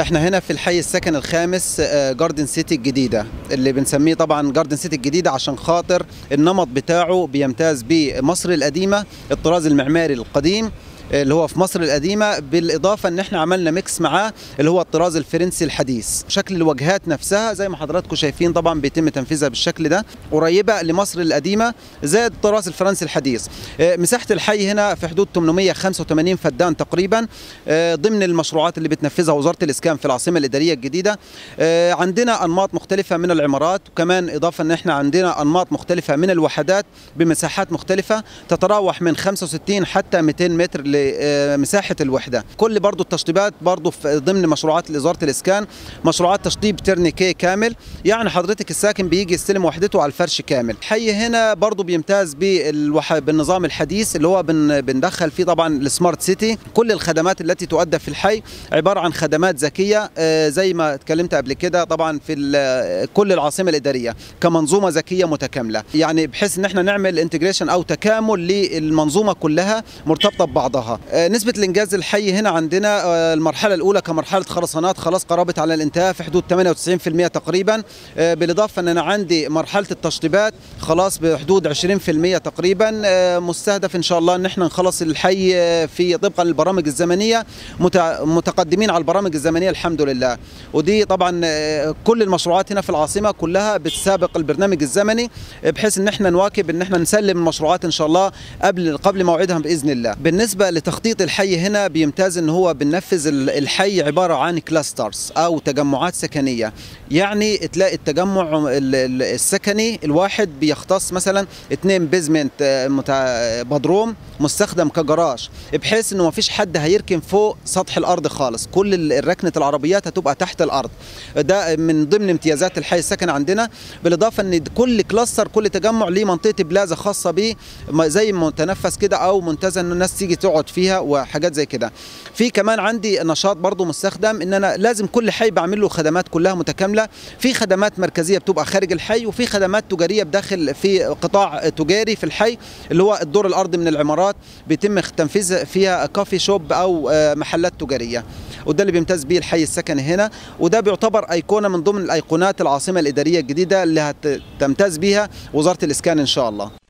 احنا هنا في الحي السكن الخامس آه، جاردن سيتي الجديده اللي بنسميه طبعا جاردن سيتي الجديده عشان خاطر النمط بتاعه بيمتاز بمصر القديمه الطراز المعماري القديم اللي هو في مصر القديمه بالاضافه ان احنا عملنا ميكس معاه اللي هو الطراز الفرنسي الحديث شكل الواجهات نفسها زي ما حضراتكم شايفين طبعا بيتم تنفيذها بالشكل ده قريبه لمصر القديمه زي الطراز الفرنسي الحديث آه، مساحه الحي هنا في حدود 885 فدان تقريبا آه، ضمن المشروعات اللي بتنفذها وزاره الاسكان في العاصمه الاداريه الجديده آه، عندنا انماط مختلفه من العمارات وكمان اضافه ان احنا عندنا انماط مختلفه من الوحدات بمساحات مختلفه تتراوح من 65 حتى 200 متر لمساحه الوحده كل برضو التشطيبات برضو في ضمن مشروعات وزاره الاسكان مشروعات تشطيب ترنيكي كامل يعني حضرتك الساكن بيجي يستلم وحدته على الفرش كامل الحي هنا برضو بيمتاز بالوح... بالنظام الحديث اللي هو بن... بندخل فيه طبعا السمارت سيتي كل الخدمات التي تؤدى في الحي عباره عن خدمات ذكيه آه، زي ما اتكلمت قبل كده طبعا في ال- كل العاصمه الاداريه كمنظومه ذكيه متكامله يعني بحيث ان احنا نعمل انتجريشن او تكامل للمنظومه كلها مرتبطه ببعضها آه، نسبه الانجاز الحي هنا عندنا آه، المرحله الاولى كمرحله خرسانات خلاص قربت على الانتهاء في حدود 98% تقريبا آه، بالاضافه ان انا عندي مرحله التشطيبات خلاص بحدود 20% تقريبا آه، مستهدف ان شاء الله ان احنا نخلص الحي آه، في طبقا للبرامج الزمنيه مت- متقدمين على البرامج الزمنيه الحمد لله ودي طبعا آه، كل المشروعات هنا في العاصمه كلها بتسابق البرنامج الزمني آه، بحيث ان احنا نواكب ان احنا نسلم المشروعات ان شاء الله قبل قبل موعدها باذن الله بالنسبه لتخطيط الحي هنا بيمتاز ان هو بننفذ ال- الحي عباره عن كلاسترز او تجمعات سكنيه يعني تلاقي التجمع ال- ال- السكني الواحد بيختص مثلا اثنين بيزمنت آه، متع- بدروم مستخدم كجراج بحيث انه ما فيش حد هيركن فوق سطح الارض خالص كل ال- ركنه العربيات هتبقى تحت الارض ده من ضمن امتيازات الحي السكن عندنا بالاضافه ان كل كلاستر كل تجمع ليه منطقه بلازا خاصه بيه م- زي متنفس كده او منتزه ان الناس تيجي تقعد فيها وحاجات زي كده في كمان عندي نشاط برضو مستخدم ان انا لازم كل حي بعمل له خدمات كلها متكامله في خدمات مركزيه بتبقى خارج الحي وفي خدمات تجاريه بداخل في قطاع تجاري في الحي اللي هو الدور الارضي من العمارات بيتم تنفيذ فيها كافي شوب او آه، محلات تجاريه وده اللي بيمتاز بيه الحي السكني هنا وده بيعتبر ايقونه من ضمن الايقونات العاصمه الاداريه الجديده اللي هتمتاز بيها وزاره الاسكان ان شاء الله